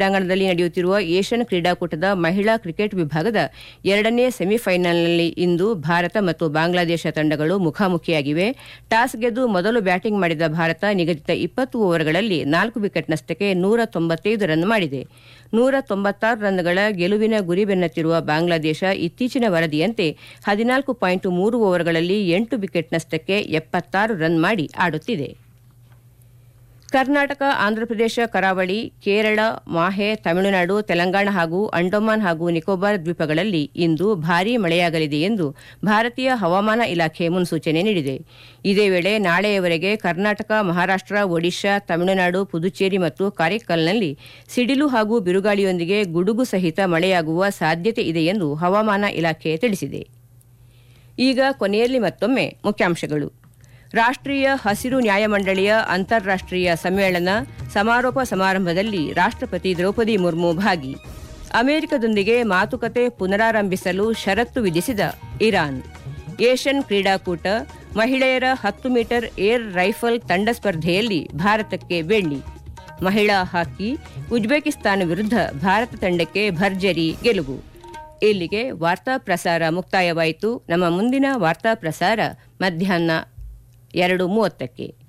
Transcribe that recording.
ಕ್ರೀಡಾಂಗಣದಲ್ಲಿ ನಡೆಯುತ್ತಿರುವ ಏಷ್ಯನ್ ಕ್ರೀಡಾಕೂಟದ ಮಹಿಳಾ ಕ್ರಿಕೆಟ್ ವಿಭಾಗದ ಎರಡನೇ ಸೆಮಿಫೈನಲ್ನಲ್ಲಿ ಇಂದು ಭಾರತ ಮತ್ತು ಬಾಂಗ್ಲಾದೇಶ ತಂಡಗಳು ಮುಖಾಮುಖಿಯಾಗಿವೆ ಟಾಸ್ ಗೆದ್ದು ಮೊದಲು ಬ್ಯಾಟಿಂಗ್ ಮಾಡಿದ ಭಾರತ ನಿಗದಿತ ಇಪ್ಪತ್ತು ಓವರ್ಗಳಲ್ಲಿ ನಾಲ್ಕು ವಿಕೆಟ್ ನಷ್ಟಕ್ಕೆ ನೂರ ತೊಂಬತ್ತೈದು ರನ್ ಮಾಡಿದೆ ನೂರ ತೊಂಬತ್ತಾರು ರನ್ಗಳ ಗೆಲುವಿನ ಗುರಿ ಬೆನ್ನತ್ತಿರುವ ಬಾಂಗ್ಲಾದೇಶ ಇತ್ತೀಚಿನ ವರದಿಯಂತೆ ಹದಿನಾಲ್ಕು ಪಾಯಿಂಟ್ ಮೂರು ಓವರ್ಗಳಲ್ಲಿ ಎಂಟು ವಿಕೆಟ್ ನಷ್ಟಕ್ಕೆ ಎಪ್ಪತ್ತಾರು ರನ್ ಮಾಡಿ ಆಡುತ್ತಿದೆ ಕರ್ನಾಟಕ ಆಂಧ್ರಪ್ರದೇಶ ಕರಾವಳಿ ಕೇರಳ ಮಾಹೆ ತಮಿಳುನಾಡು ತೆಲಂಗಾಣ ಹಾಗೂ ಅಂಡೋಮಾನ್ ಹಾಗೂ ನಿಕೋಬಾರ್ ದ್ವೀಪಗಳಲ್ಲಿ ಇಂದು ಭಾರೀ ಮಳೆಯಾಗಲಿದೆ ಎಂದು ಭಾರತೀಯ ಹವಾಮಾನ ಇಲಾಖೆ ಮುನ್ಸೂಚನೆ ನೀಡಿದೆ ಇದೇ ವೇಳೆ ನಾಳೆಯವರೆಗೆ ಕರ್ನಾಟಕ ಮಹಾರಾಷ್ಟ್ರ ಒಡಿಶಾ ತಮಿಳುನಾಡು ಪುದುಚೇರಿ ಮತ್ತು ಕಾರೈಕಲ್ನಲ್ಲಿ ಸಿಡಿಲು ಹಾಗೂ ಬಿರುಗಾಳಿಯೊಂದಿಗೆ ಗುಡುಗು ಸಹಿತ ಮಳೆಯಾಗುವ ಸಾಧ್ಯತೆ ಇದೆ ಎಂದು ಹವಾಮಾನ ಇಲಾಖೆ ತಿಳಿಸಿದೆ ಈಗ ಕೊನೆಯಲ್ಲಿ ಮತ್ತೊಮ್ಮೆ ಮುಖ್ಯಾಂಶಗಳು ರಾಷ್ಟ್ರೀಯ ಹಸಿರು ನ್ಯಾಯಮಂಡಳಿಯ ಅಂತಾರಾಷ್ಟ್ರೀಯ ಸಮ್ಮೇಳನ ಸಮಾರೋಪ ಸಮಾರಂಭದಲ್ಲಿ ರಾಷ್ಟ್ರಪತಿ ದ್ರೌಪದಿ ಮುರ್ಮು ಭಾಗಿ ಅಮೆರಿಕದೊಂದಿಗೆ ಮಾತುಕತೆ ಪುನರಾರಂಭಿಸಲು ಷರತ್ತು ವಿಧಿಸಿದ ಇರಾನ್ ಏಷ್ಯನ್ ಕ್ರೀಡಾಕೂಟ ಮಹಿಳೆಯರ ಹತ್ತು ಮೀಟರ್ ಏರ್ ರೈಫಲ್ ತಂಡ ಸ್ಪರ್ಧೆಯಲ್ಲಿ ಭಾರತಕ್ಕೆ ಬೆಳ್ಳಿ ಮಹಿಳಾ ಹಾಕಿ ಉಜ್ಬೇಕಿಸ್ತಾನ ವಿರುದ್ಧ ಭಾರತ ತಂಡಕ್ಕೆ ಭರ್ಜರಿ ಗೆಲುವು ಇಲ್ಲಿಗೆ ವಾರ್ತಾ ಪ್ರಸಾರ ಮುಕ್ತಾಯವಾಯಿತು ನಮ್ಮ ಮುಂದಿನ ವಾರ್ತಾ ಪ್ರಸಾರ ಮಧ್ಯಾಹ್ನ ಎರಡು ಮೂವತ್ತಕ್ಕೆ